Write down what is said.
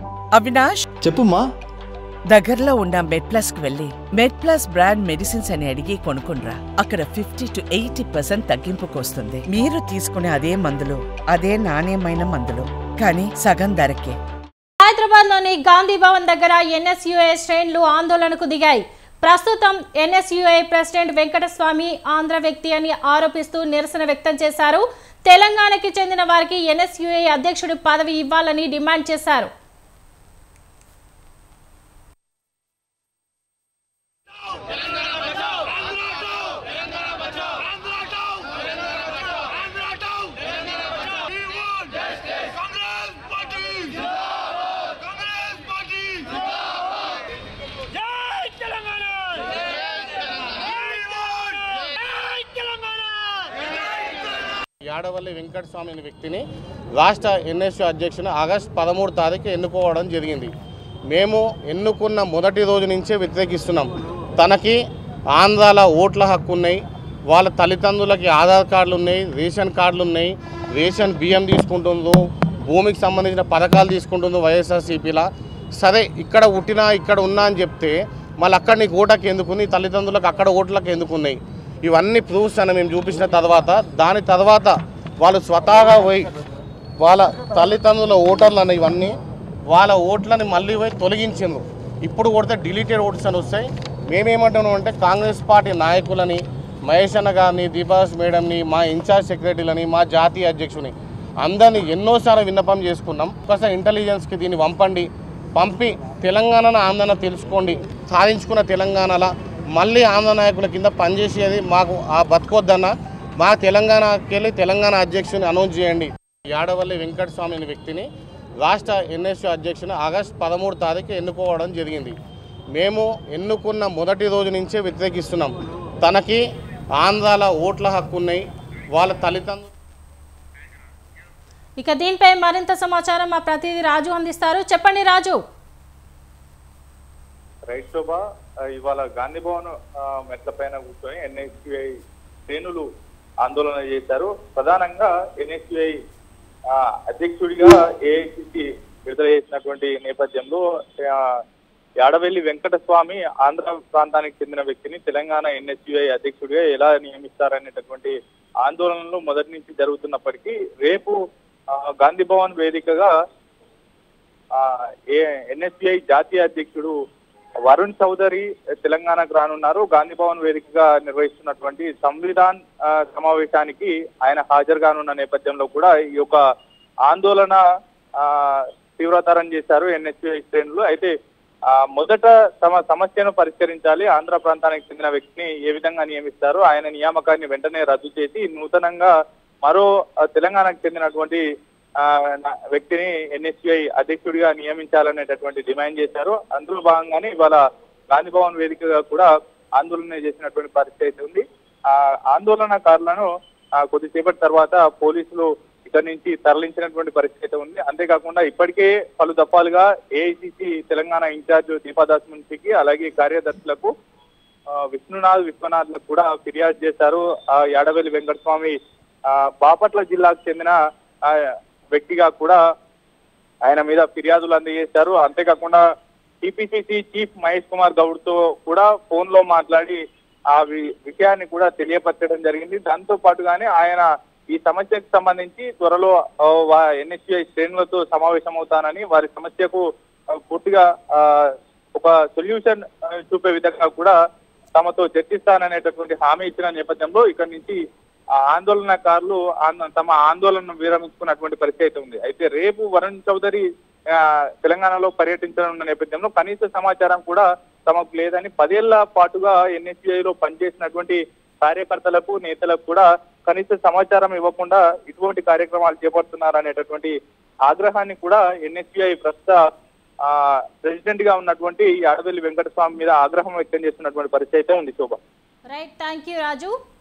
అవినాష్ చెప్పుమ్మా దగ్గరలో ఉన్న మెడ్ ప్లస్ కు వెళ్ళి మెడ్ ప్లస్ బ్రాండ్ మెడిసిన్స్ అని అడిగి కొనుక్కునరా అక్కడ ఫిఫ్టీ టు ఎయిటీ పర్సెంట్ తగ్గింపుకు వస్తుంది మీరు తీసుకునే అదే మందులు అదే నాణ్యమైన మందులు కానీ సగం ధరకే హైదరాబాద్ లోని గాంధీ భవన్ దగ్గర ఎన్ఎస్యుఐ శ్రేణులు ఆందోళనకు దిగాయి ప్రస్తుతం ఎన్ఎస్యుఐ ప్రెసిడెంట్ వెంకటస్వామి ఆంధ్ర వ్యక్తి అని ఆరోపిస్తూ నిరసన వ్యక్తం చేశారు తెలంగాణకి చెందిన వారికి ఎన్ఎస్యుఐ అధ్యక్షుడి పదవి ఇవ్వాలని డిమాండ్ చేశారు యాడవల్లి వెంకటస్వామి అనే వ్యక్తిని రాష్ట్ర ఎన్ఎస్యూ అధ్యక్షుని ఆగస్టు పదమూడు తారీఖు ఎన్నుకోవడం జరిగింది మేము ఎన్నుకున్న మొదటి రోజు నుంచే వ్యతిరేకిస్తున్నాం తనకి ఆంధ్రాల ఓట్ల హక్కు ఉన్నాయి వాళ్ళ తల్లిదండ్రులకి ఆధార్ కార్డులు ఉన్నాయి రేషన్ కార్డులు ఉన్నాయి రేషన్ బియ్యం తీసుకుంటుందో భూమికి సంబంధించిన పథకాలు తీసుకుంటుందో వైఎస్ఆర్సీపీలా సరే ఇక్కడ పుట్టినా ఇక్కడ ఉన్నా అని చెప్తే మళ్ళీ అక్కడ నీకు ఓటకి ఎందుకు నీ తల్లిదండ్రులకు అక్కడ ఓట్లకు ఎందుకున్నాయి ఇవన్నీ ప్రూఫ్స్ అని మేము చూపించిన తర్వాత దాని తర్వాత వాళ్ళు స్వతహాగా పోయి వాళ్ళ తల్లిదండ్రుల ఓటర్లు అన్న ఇవన్నీ వాళ్ళ ఓట్లని మళ్ళీ పోయి తొలగించిండ్రు ఇప్పుడు కొడితే డిలీటెడ్ ఓట్స్ అని వస్తాయి మేమేమంటున్నాం అంటే కాంగ్రెస్ పార్టీ నాయకులని మహేష్ అన్న గారిని దీపాస్ మేడంని మా ఇన్ఛార్జ్ సెక్రటరీలని మా జాతీయ అధ్యక్షుని అందరినీ ఎన్నోసార్లు విన్నపం చేసుకున్నాం ఒకసారి ఇంటెలిజెన్స్కి దీన్ని పంపండి పంపి తెలంగాణను ఆందోళన తెలుసుకోండి సాధించుకున్న తెలంగాణలో మళ్ళీ ఆంధ్ర నాయకుల కింద పనిచేసేది మాకు ఆ బతుకొద్దన్న మా తెలంగాణకి వెళ్ళి తెలంగాణ అధ్యక్షుని అనౌన్స్ చేయండి యాడవల్లి వెంకటస్వామి అనే వ్యక్తిని రాష్ట్ర ఎన్ఎస్యూ అధ్యక్షుని ఆగస్టు పదమూడు తారీఖు ఎన్నుకోవడం జరిగింది మేము ఎన్నుకున్న మొదటి రోజు నుంచే వ్యతిరేకిస్తున్నాం తనకి ఆంధ్రాల ఓట్ల హక్కు ఉన్నాయి వాళ్ళ తల్లిదండ్రులు ఇక దీనిపై మరింత సమాచారం మా ప్రతినిధి రాజు అందిస్తారు చెప్పండి రాజు రైట్ శోభ ఆ, ఇవాళ గాంధీ భవన్ ఆ, మెట్ల పైన కూర్చొని ఎన్ఎస్యుఐ శ్రేణులు ఆందోళన చేశారు ప్రధానంగా ఎన్ఎస్యుఐ అధ్యక్షుడిగా ఏఐసిసి విడుదల చేసినటువంటి నేపథ్యంలో ఆ, యాడవెల్లి వెంకటస్వామి ఆంధ్ర ప్రాంతానికి చెందిన వ్యక్తిని తెలంగాణ ఎన్ఎస్యుఐ అధ్యక్షుడిగా ఎలా నియమిస్తారనేటటువంటి ఆందోళనలు మొదటి నుంచి జరుగుతున్నప్పటికీ రేపు ఆ, గాంధీ భవన్ వేదికగా ఆ, ఏ ఎన్ఎస్బిఐ జాతీయ అధ్యక్షుడు వరుణ్ చౌదరి తెలంగాణకు రానున్నారు గాంధీ భవన్ వేదికగా నిర్వహిస్తున్నటువంటి సంవిధాన్ ఆ, సమావేశానికి ఆయన హాజరు కానున్న నేపథ్యంలో కూడా ఈ యొక్క ఆందోళన ఆ, తీవ్రతరం చేశారు ఎన్ఎస్బిఐ శ్రేణులు అయితే ఆ, మొదట తమ సమస్యను పరిష్కరించాలి ఆంధ్ర ప్రాంతానికి చెందిన వ్యక్తిని ఏ విధంగా నియమిస్తారు ఆయన నియామకాన్ని వెంటనే రద్దు చేసి నూతనంగా మరో ఆ, తెలంగాణకు చెందినటువంటి ఆ, నా- వ్యక్తిని ఎన్ఎస్యుఐ అధ్యక్షుడిగా నియమించాలనేటటువంటి డిమాండ్ చేశారు అందులో భాగంగానే ఇవాళ గాంధీ భవన్ వేదికగా కూడా ఆందోళన చేసినటువంటి పరిస్థితి అయితే ఉంది ఆ ఆందోళనకారులను ఆ, కొద్దిసేపటి తర్వాత పోలీసులు ఇక్కడి నుంచి తరలించినటువంటి పరిస్థితి అయితే ఉంది అంతేకాకుండా ఇప్పటికే పలు దఫాలుగా ఏఐసిసి తెలంగాణ ఇన్ఛార్జ్ దీపాదాస్ మున్షికి అలాగే కార్యదర్శులకు ఆ, విష్ణునాథ్ విశ్వనాథ్లకు కూడా ఫిర్యాదు చేశారు ఆ, యాడవెల్లి వెంకటస్వామి ఆ, బాపట్ల జిల్లాకు చెందిన ఆ, వ్యక్తిగా కూడా ఆయన మీద ఫిర్యాదులు అందజేశారు అంతేకాకుండా టిపిసిసి చీఫ్ మహేష్ కుమార్ గౌడ్ తో కూడా ఫోన్ లో మాట్లాడి ఆ వి- విషయాన్ని కూడా తెలియపరచడం జరిగింది దాంతో పాటుగానే ఆయన ఈ సమస్యకు సంబంధించి త్వరలో ఎన్ఎస్యుఐ శ్రేణులతో సమావేశమవుతానని వారి సమస్యకు ఆ, పూర్తిగా ఆ, ఒక సొల్యూషన్ చూపే విధంగా కూడా తమతో చర్చిస్తాననేటటువంటి హామీ ఇచ్చిన నేపథ్యంలో ఇక్కడి నుంచి ఆ ఆందోళనకారులు ఆంద- తమ ఆందోళనను విరమించుకున్నటువంటి పరిస్థితి అయితే ఉంది అయితే రేపు వరుణ్ చౌదరి ఆ, తెలంగాణలో పర్యటించనున్న నేపథ్యంలో కనీస సమాచారం కూడా తమకు లేదని పదేళ్ల పాటుగా ఎన్ఎస్యుఐ లో పనిచేసినటువంటి కార్యకర్తలకు నేతలకు కూడా కనీస సమాచారం ఇవ్వకుండా ఇటువంటి కార్యక్రమాలు చేపడుతున్నారనేటటువంటి ఆగ్రహాన్ని కూడా ఎన్ఎస్యుఐ ప్రస్తుత ఆ ప్రెసిడెంట్ గా ఉన్నటువంటి అడవెల్లి వెంకటస్వామి మీద ఆగ్రహం వ్యక్తం చేస్తున్నటువంటి పరిస్థితి అయితే ఉంది Shobha right thank you Raju